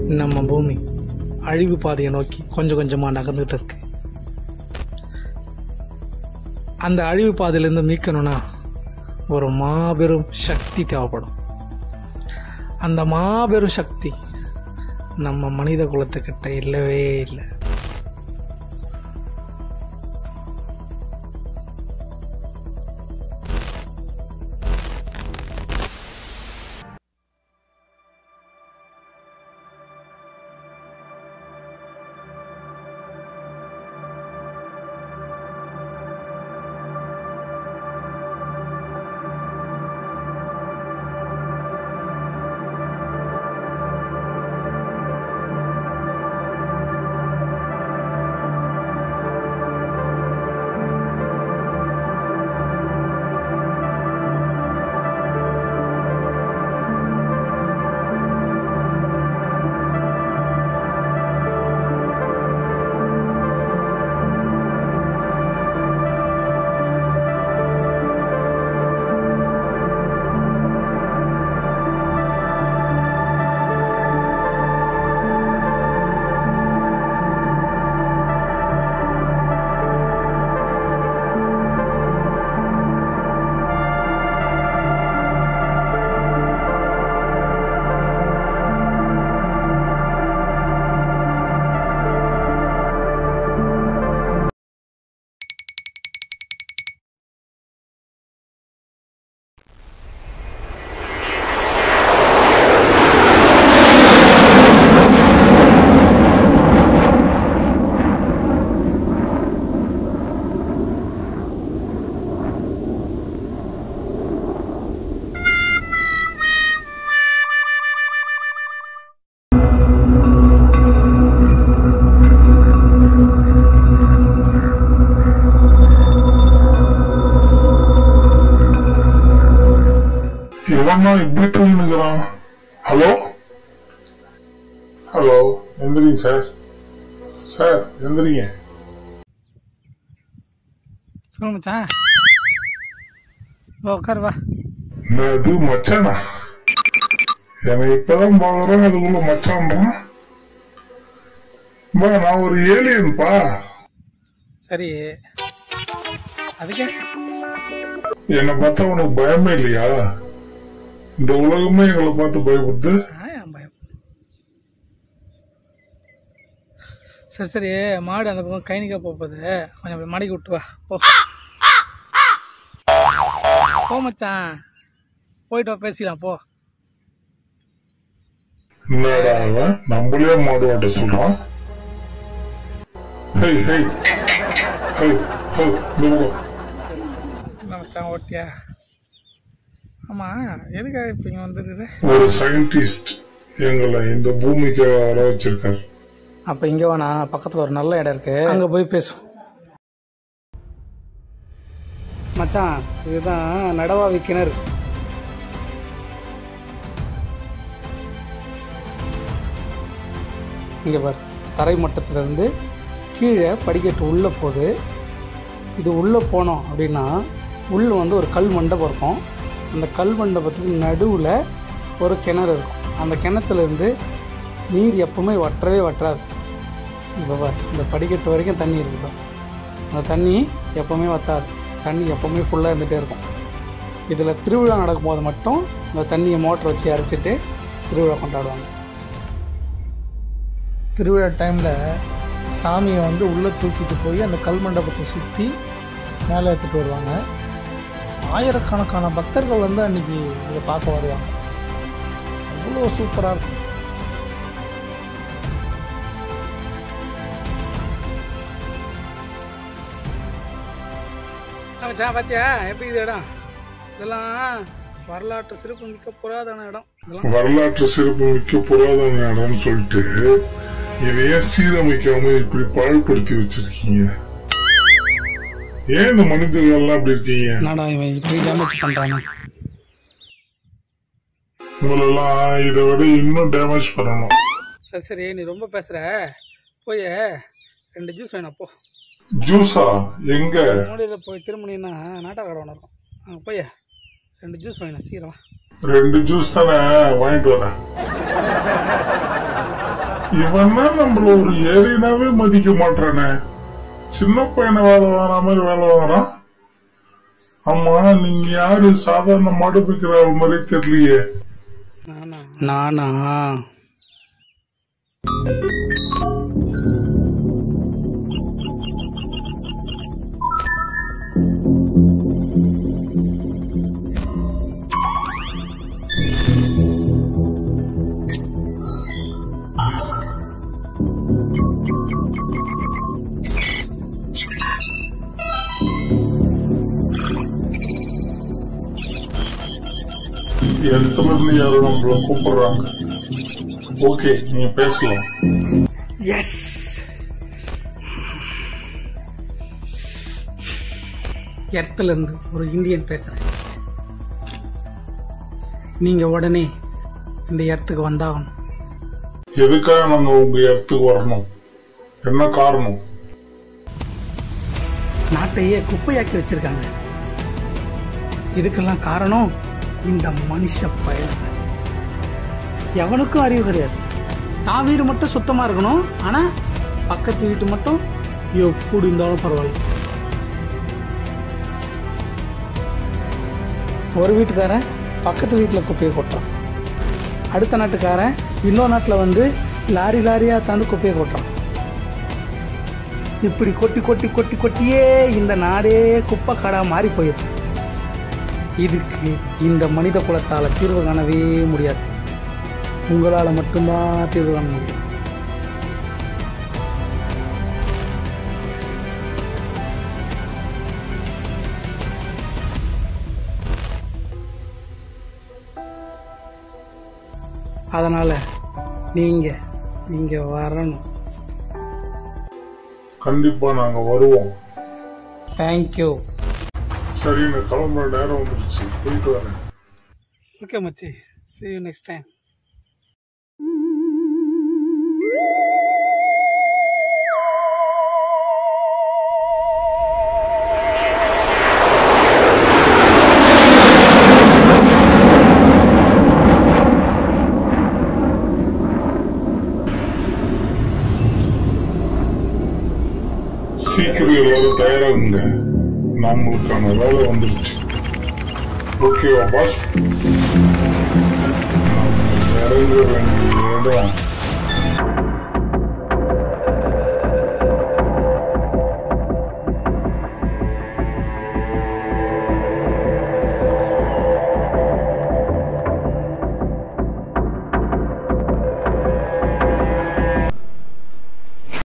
நம்ம பூமி அழிவு பாதையை நோக்கி கொஞ்சம் கொஞ்சமாக நகர்ந்துட்டு இருக்கு அந்த அழிவு பாதையிலேருந்து மீட்கணும்னா ஒரு மாபெரும் சக்தி தேவைப்படும் அந்த மாபெரும் சக்தி நம்ம மனித குலத்துக்கிட்ட இல்லவே இல்லை இவன் இப்படி தூங்கினுக்கிறான் ஹலோ ஹலோ எந்திரிங்க சார் சார் எந்திரிங்க சொல்ல மச்சான் வா உட்காரு வா அது மச்சானா என்னை இப்பதான் பாக்குறேன் அதுக்குள்ள மச்சான்றான் பா நான் ஒரு ஏலியன்பா சரி அதுக்கே என்னை பார்த்தா உனக்கு பயமே இல்லையா இந்த உலகமே எங்களை பார்த்து பயப்படுது ஆ, ஏன் பயம் சரி சரி மாடு அந்த பக்கம் கைனிக்கா போகுது கொஞ்சம் அப்படி மடக்கி விட்டு வா போ போ மச்சான் போயிட்டு வா பேசிக்கலாம் போ என்னடா அவன் நம்மளே மாடு ஓட்ட சொல்றான் ஹை ஹை ஹை ஹை இந்த பக்கம். என்ன மச்சான் ஓட்டியா ஆமா எதுக்காக இப்போ இங்கே வந்துருக்குது ஒரு சயின்டிஸ்ட் எங்களை இந்த பூமிக்கு வர வச்சிருக்காரு அப்போ இங்கே வேணா பக்கத்தில் ஒரு நல்ல இடம் இருக்கு அங்கே போய் பேசும் மச்சான் இதுதான் நடவாவி கிணறு இங்கே பார் தரை மட்டத்திலிருந்து கீழே படிக்கட்டு உள்ளே போகுது இது உள்ளே போனோம் அப்படின்னா உள்ளே வந்து ஒரு கல் மண்டபம் இருக்கும் அந்த கல் மண்டபத்துக்கு நடுவில் ஒரு கிணறு இருக்கும் அந்த கிணத்துலேருந்து நீர் எப்பவுமே வற்றவே வற்றாது இப்போ பார் இந்த படிக்கட்டு வரைக்கும் தண்ணி இருக்குது அந்த தண்ணி எப்பவுமே வற்றாது தண்ணி எப்பவுமே ஃபுல்லாக இருந்துகிட்டே இருக்கும் இதில் திருவிழா நடக்கும்போது மட்டும் இந்த தண்ணியை மோட்டர் வச்சு அரைச்சிட்டு திருவிழா கொண்டாடுவாங்க திருவிழா டைமில் சாமியை வந்து உள்ளே தூக்கிட்டு போய் அந்த கல் மண்டபத்தை சுற்றி மேலே எடுத்துகிட்டு வருவாங்க ஆயிரக்கணக்கான பக்தர்கள் வந்து அன்னைக்கு இதை பார்க்க வருவாங்க அவ்வளோ சூப்பராக இருக்கும் மச்சான் பாத்தியா எப்படி இது இடம் இதெல்லாம் வரலாற்று சிறப்பு மிக்க புராதன இடம் இதெல்லாம் வரலாற்று சிறப்பு மிக்க புராதன இடம்னு சொல்லிட்டு இதையே சீரமைக்காம இப்படி பாழ்படுத்தி வச்சிருக்கீங்க ஏன் இந்த மனிதர்கள் எல்லாம் இப்படி இருக்கீங்க என்னடா இவன் இப்படி டேமேஜ் பண்றானே உங்களெல்லாம் இதை விட இன்னும் டேமேஜ் பண்ணணும் சரி சரி நீ ரொம்ப பேசுற போய் ரெண்டு ஜூஸ் வேணும் போ ஜூஸா எங்க மூலையில் போய் திரும்பினீங்கன்னா நாட்டார் கடை ஒன்று இருக்கும் அங்கே போய் ரெண்டு ஜூஸ் வேணும் சீக்கிரம் வா. ரெண்டு ஜூஸ் தானே வாங்கிட்டு வரேன் இவன்னா நம்மள ஒரு ஏரினாவே மதிக்க மாட்டானே சின்ன பையனை வேலை வாங்குற மாதிரி வேலை வாங்குறான் ஆமா நீங்க யாரு சாதாரண மாடு பிக்கிற மாதிரி தெரியலையே நானா இடத்துல இருந்து யாரோ நம்மள கூப்பிடுறாங்க ஓகே நீங்க பேசலாம் எஸ் எர்த்துல இருந்து ஒரு இந்தியன் பேசுறேன் நீங்க உடனே இந்த எர்த்துக்கு வந்தாகணும் எதுக்காக நாங்க உங்க இடத்துக்கு வரணும் என்ன காரணம் நாட்டையே குப்பையாக்கி வச்சிருக்காங்க இதுக்கெல்லாம் காரணம் இந்த மனுஷ பயணம் எவனுக்கும் அறிவு கிடையாது தான் வீடு மட்டும் சுத்தமா இருக்கணும் ஆனா பக்கத்து வீட்டு மட்டும் எப்படி இருந்தாலும் பரவாயில்ல ஒரு வீட்டுக்காரன் பக்கத்து வீட்டில் குப்பையை கொட்டுறான் அடுத்த நாட்டுக்காரன் இன்னொரு நாட்டில் வந்து லாரி லாரியாக தந்து குப்பையை கொட்டுறான் இப்படி கொட்டி கொட்டி கொட்டி கொட்டியே இந்த நாடே குப்பை கடா மாறி போயிருக்கு இதுக்கு இந்த மனித குலத்தால தீர்வு காணவே முடியாது உங்களால மட்டும்தான் தீர்வு காண முடியும் அதனால நீங்க இங்க வரணும் கண்டிப்பா நாங்க வருவோம் தேங்க்யூ சரி எனக்கு கிளம்புற நேரம் வந்துருச்சு போயிட்டு வரேன் ஓகே மச்சி see you next time சீக்கிரம் எல்லாரும் தயாராகுங்க நம்மளுக்கான வேலை வந்துருச்சு ஓகேவா பாஸ் நம்ம இறங்க வேண்டிய இடம்